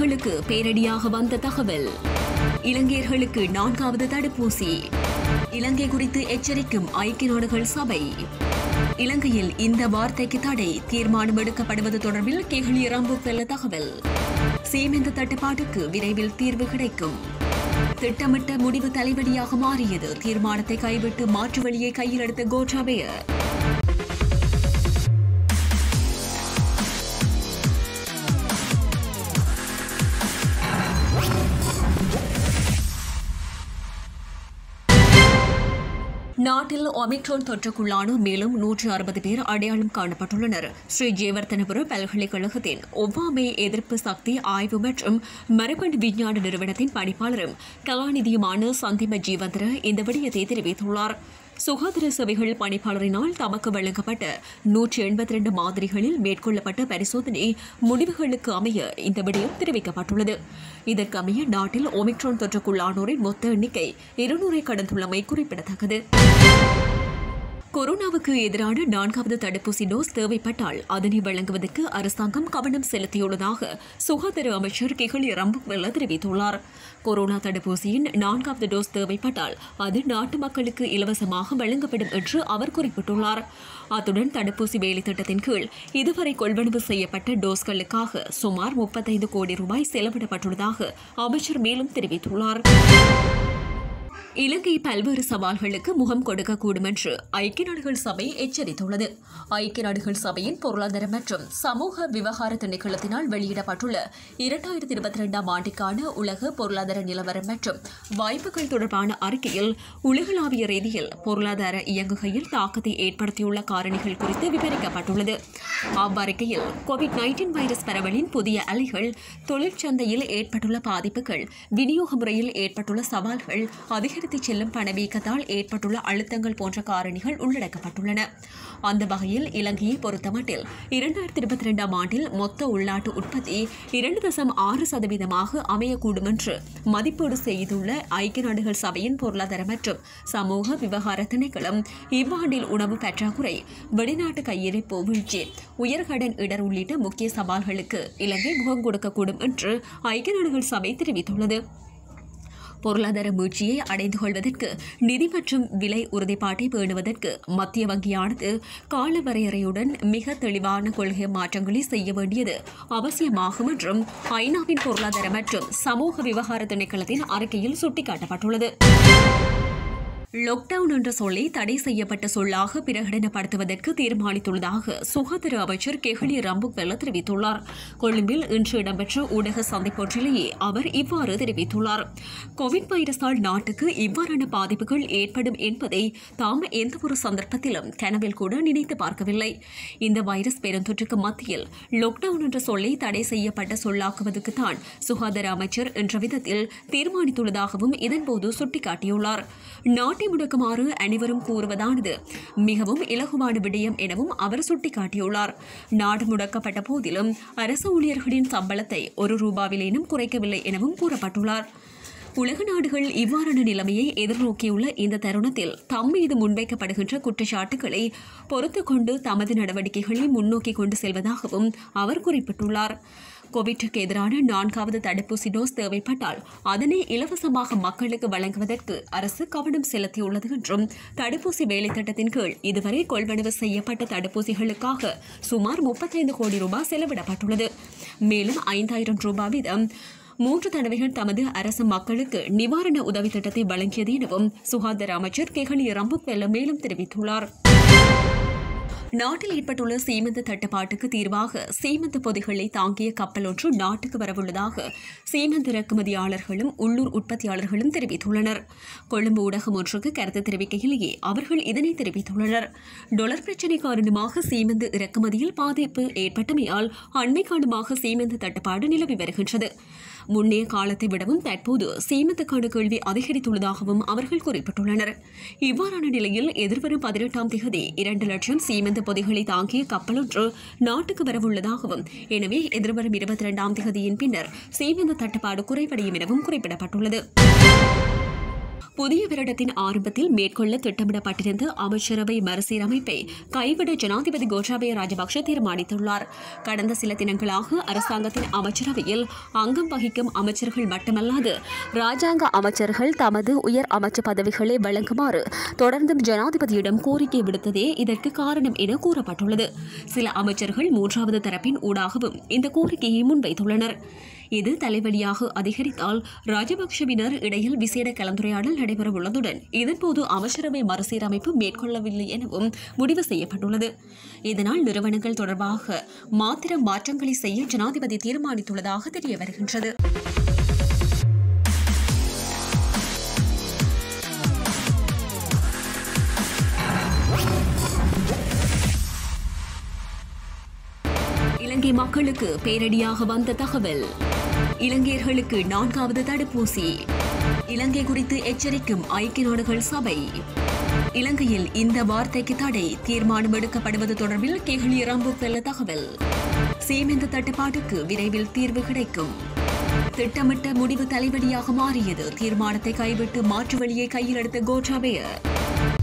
மக்களுக்கு பேரடியாக வந்த தகவல் இலங்கையர்களுக்கு நான்காவது தடுப்பூசி இலங்கை குறித்து எச்சரிக்கும் ஐக்கிய நாடுகள் சபை இலங்கையில் இந்த வார்த்தைக்கு தடை தீர்மானம் எடுக்கப்படுவது தொடர்பில் கெஹ்லி ரம்பு வெல்ல தகவல் சீமெந்து தட்டுப்பாட்டுக்கு விரைவில் தீர்வு கிடைக்கும் திட்டமிட்ட முடிவு தலைவலியாக மாறியது தீர்மானத்தை கைவிட்டு மாற்று வழியை கையில் எடுத்த கோட்டாபய நாட்டில் ஒமிக்ரோன் தொற்றுக்குள்ளான மேலும் நூற்று அறுபது பேர் அடையாளம் காணப்பட்டுள்ளனர் ஸ்ரீ ஜெயவர்த்தனபுர பல்கலைக்கழகத்தின் ஒவ்வாமை எதிர்ப்பு சக்தி ஆய்வு மற்றும் மரபணு விஞ்ஞான நிறுவனத்தின் பணிப்பாளரும் கலாநிதியுமான சந்திம ஜீவந்திர இந்த விடயத்தை தெரிவித்துள்ளார் சுகாதார சேவைகள் பணிப்பாளரினால் தமக்கு வழங்கப்பட்ட நூற்றி எண்பத்தி ரெண்டு மாதிரிகளில் மேற்கொள்ளப்பட்ட பரிசோதனை முடிவுகளுக்கு அமைய இந்த விடயம் தெரிவிக்கப்பட்டுள்ளது இதற்கமைய நாட்டில் ஒமிக்ரான் தொற்றுக்குள்ளானோரின் மொத்த எண்ணிக்கை இருநூறை கடந்துள்ளமை குறிப்பிடத்தக்கது கொரோனாவுக்கு எதிரான நான்காவது தடுப்பூசி டோஸ் தேவைப்பட்டால் அதனை வழங்குவதற்கு அரசாங்கம் கவனம் செலுத்தியுள்ளதாக சுகாதார அமைச்சர் கிகலி ரம்புக்வெல்ல தெரிவித்துள்ளார் கொரோனா தடுப்பூசியின் நான்காவது டோஸ் தேவைப்பட்டால் அது நாட்டு மக்களுக்கு இலவசமாக வழங்கப்படும் என்று அவர் குறிப்பிட்டுள்ளார் அத்துடன் தடுப்பூசி வேலை திட்டத்தின் கீழ் இதுவரை கொள்வனவு செய்யப்பட்ட டோஸ்களுக்காக சுமார் முப்பத்தைந்து கோடி ரூபாய் செலவிடப்பட்டுள்ளதாக அமைச்சர் மேலும் தெரிவித்துள்ளார் இலங்கை பல்வேறு சவால்களுக்கு முகம் கொடுக்கக்கூடும் என்று ஐக்கிய நாடுகள் சபை எச்சரித்துள்ளது ஐக்கிய நாடுகள் சபையின் பொருளாதார மற்றும் சமூக விவகார திணைக்களத்தினால் வெளியிடப்பட்டுள்ள இரண்டாயிரத்தி இருபத்தி ரெண்டாம் ஆண்டிற்கான உலக பொருளாதார நிலவரம் மற்றும் வாய்ப்புகள் தொடர்பான அறிக்கையில் உலகளாவிய ரீதியில் பொருளாதார இயங்குகையில் தாக்கத்தை ஏற்படுத்தியுள்ள காரணிகள் குறித்து விவரிக்கப்பட்டுள்ளது அவ்வறிக்கையில் கோவிட் நைன்டீன் வைரஸ் பரவலின் புதிய அலைகள் தொழிற்சந்தையில் ஏற்பட்டுள்ள பாதிப்புகள் விநியோக முறையில் ஏற்பட்டுள்ள சவால்கள் அதிகரித்து செல்லும் பணவீக்கத்தால் ஏற்பட்டுள்ள அழுத்தங்கள் போன்ற காரணிகள் உள்ளடக்கப்பட்டுள்ளன அந்த வகையில் இலங்கையை பொறுத்தமட்டில் இரண்டாயிரத்தி இருபத்தி ரெண்டாம் ஆண்டில் மொத்த உள்நாட்டு உற்பத்தி இரண்டு தசம் ஆறு சதவீதமாக அமையக்கூடும் என்று மதிப்பீடு செய்துள்ள ஐக்கிய நாடுகள் சபையின் பொருளாதார மற்றும் சமூக விவகார திணைக்களம் இவ்வாண்டில் உணவு பற்றாக்குறை வெளிநாட்டு கையிருப்பு வீழ்ச்சி உயர்கடன் இடர் உள்ளிட்ட முக்கிய சவால்களுக்கு இலங்கை முகம் கொடுக்கக்கூடும் என்று ஐக்கிய நாடுகள் சபை தெரிவித்துள்ளது பொருளாதார மீழ்ச்சியை அடைந்து கொள்வதற்கு நிதி மற்றும் விலை உறுதிப்பாட்டை பேணுவதற்கு மத்திய வங்கியானது கால வரையறையுடன் மிக தெளிவான கொள்கை மாற்றங்களை செய்ய வேண்டியது அவசியமாகும் என்றும் ஐநாவின் பொருளாதார மற்றும் சமூக விவகார திணைக்களத்தின் அறிக்கையில் சுட்டிக்காட்டப்பட்டுள்ளது லாக்டவுன் என்ற சொல்லை தடை செய்யப்பட்ட சொல்லாக பிரகடனப்படுத்துவதற்கு தீர்மானித்துள்ளதாக சுகாதார அமைச்சர் கெஹலி ரம்புக்வெல்ல தெரிவித்துள்ளார் கொழும்பில் இன்று இடம்பெற்ற ஊடக சந்திப்பொன்றிலேயே அவர் இவ்வாறு தெரிவித்துள்ளார் கோவிட் வைரஸால் நாட்டுக்கு இவ்வாறான பாதிப்புகள் ஏற்படும் என்பதை தாம் எந்தவொரு சந்தர்ப்பத்திலும் கனவில் கூட நினைத்து பார்க்கவில்லை இந்த வைரஸ் பெருந்தொற்றுக்கு மத்தியில் லாக்டவுன் என்ற சொல்லை தடை செய்யப்பட்ட சொல்லாக்குவதற்குத்தான் சுகாதார அமைச்சர் என்ற விதத்தில் தீர்மானித்துள்ளதாகவும் இதன்போது சுட்டிக்காட்டியுள்ளார் நாட்டை முடக்குமாறு அனைவரும் கூறுவதானது மிகவும் இலகுவான விடயம் எனவும் அவர் சுட்டிக்காட்டியுள்ளார் நாடு முடக்கப்பட்ட போதிலும் அரசு ஊழியர்களின் சம்பளத்தை ஒரு ரூபாவிலேனும் குறைக்கவில்லை எனவும் கூறப்பட்டுள்ளார் உலக நாடுகள் இவ்வாறான நிலைமையை எதிர்நோக்கியுள்ள இந்த தருணத்தில் தம் மீது முன்வைக்கப்படுகின்ற குற்றச்சாட்டுகளை பொறுத்துக் கொண்டு தமது நடவடிக்கைகளை முன்னோக்கி கொண்டு செல்வதாகவும் அவர் குறிப்பிட்டுள்ளார் கோவிட்டுக்கு எதிரான நான்காவது தடுப்பூசி டோஸ் தேவைப்பட்டால் அதனை இலவசமாக மக்களுக்கு வழங்குவதற்கு அரசு கவனம் செலுத்தியுள்ளது என்றும் தடுப்பூசி வேலை திட்டத்தின் கீழ் இதுவரை கொள்வனவு செய்யப்பட்ட தடுப்பூசிகளுக்காக சுமார் முப்பத்தைந்து கோடி ரூபாய் செலவிடப்பட்டுள்ளது மேலும் ஐந்தாயிரம் ரூபாய் வீதம் மூன்று தடவைகள் தமது அரசு மக்களுக்கு நிவாரண உதவி திட்டத்தை வழங்கியது எனவும் சுகாதார அமைச்சர் கெகலி ரம்புக்வெல்ல மேலும் தெரிவித்துள்ளார் நாட்டில் ஏற்பட்டுள்ள சீமெந்து தட்டுப்பாட்டுக்கு தீர்வாக சீமெந்து பொதிகளை தாங்கிய கப்பல் ஒன்று நாட்டுக்கு வரவுள்ளதாக சீமெந்து இறக்குமதியாளர்களும் உள்ளூர் உற்பத்தியாளர்களும் தெரிவித்துள்ளனர் கொழும்பு ஊடகம் ஒன்றுக்கு கருத்து தெரிவிக்கையிலேயே அவர்கள் இதனை தெரிவித்துள்ளனர் டொலர் பிரச்சினை காரணமாக சீமெந்து இறக்குமதியில் பாதிப்பு ஏற்பட்டமையால் அண்மை காலமாக சீமெந்து தட்டுப்பாடு நிலவி வருகின்றது முன்னைய காலத்தை விடவும் தற்போது சீமெந்துக்கான கேள்வி அதிகரித்துள்ளதாகவும் அவர்கள் குறிப்பிட்டுள்ளனர் இவ்வாறான நிலையில் எதிர்வரும் பதினெட்டாம் தேதி இரண்டு லட்சம் சீமெந்து பொதிகளை தாங்கிய கப்பல் ஒன்று நாட்டுக்கு வரவுள்ளதாகவும் எனவே எதிர்வரும் இருபத்தி இரண்டாம் தேதியின் பின்னர் சீமெந்து தட்டுப்பாடு குறைவடையும் எனவும் குறிப்பிடப்பட்டுள்ளது புதிய வருடத்தின் ஆரம்பத்தில் மேற்கொள்ள திட்டமிடப்பட்டிருந்த அமைச்சரவை மறுசீரமைப்பை கைவிட ஜனாதிபதி கோட்டாபய ராஜபக்ஷ தீர்மானித்துள்ளார் கடந்த சில தினங்களாக அரசாங்கத்தின் அமைச்சரவையில் அங்கம் வகிக்கும் அமைச்சர்கள் மட்டுமல்லாது ராஜாங்க அமைச்சர்கள் தமது உயர் அமைச்சர் பதவிகளை வழங்குமாறு தொடர்ந்தும் ஜனாதிபதியிடம் கோரிக்கை விடுத்ததே இதற்கு காரணம் என கூறப்பட்டுள்ளது சில அமைச்சர்கள் மூன்றாவது தரப்பின் ஊடாகவும் இந்த கோரிக்கையை முன்வைத்துள்ளனர் இது தலைவலியாக அதிகரித்தால் ராஜபக்ஷவினர் இடையில் விசேட கலந்துரையாடல் நடைபெறவுள்ளதுடன் இதன்போது அமைச்சரவை மறுசீரமைப்பு மேற்கொள்ளவில்லை எனவும் முடிவு செய்யப்பட்டுள்ளது இதனால் நிறுவனங்கள் தொடர்பாக மாத்திரம் மாற்றங்களை செய்ய ஜனாதிபதி தீர்மானித்துள்ளதாக தெரிய வருகின்றது இலங்கை மக்களுக்கு பேரடியாக வந்த தகவல் இலங்கையர்களுக்கு நான்காவது தடுப்பூசி இலங்கை குறித்து எச்சரிக்கும் ஐக்கிய நாடுகள் சபை இலங்கையில் இந்த வார்த்தைக்கு தடை தீர்மானம் எடுக்கப்படுவது தொடர்பில் கெஹ்லி ரம்பு வெல்ல தகவல் சீமெந்து தட்டுப்பாட்டுக்கு விரைவில் தீர்வு கிடைக்கும் திட்டமிட்ட முடிவு தலைவலியாக மாறியது தீர்மானத்தை கைவிட்டு மாற்று வழியை கையில் எடுத்த கோட்டாபய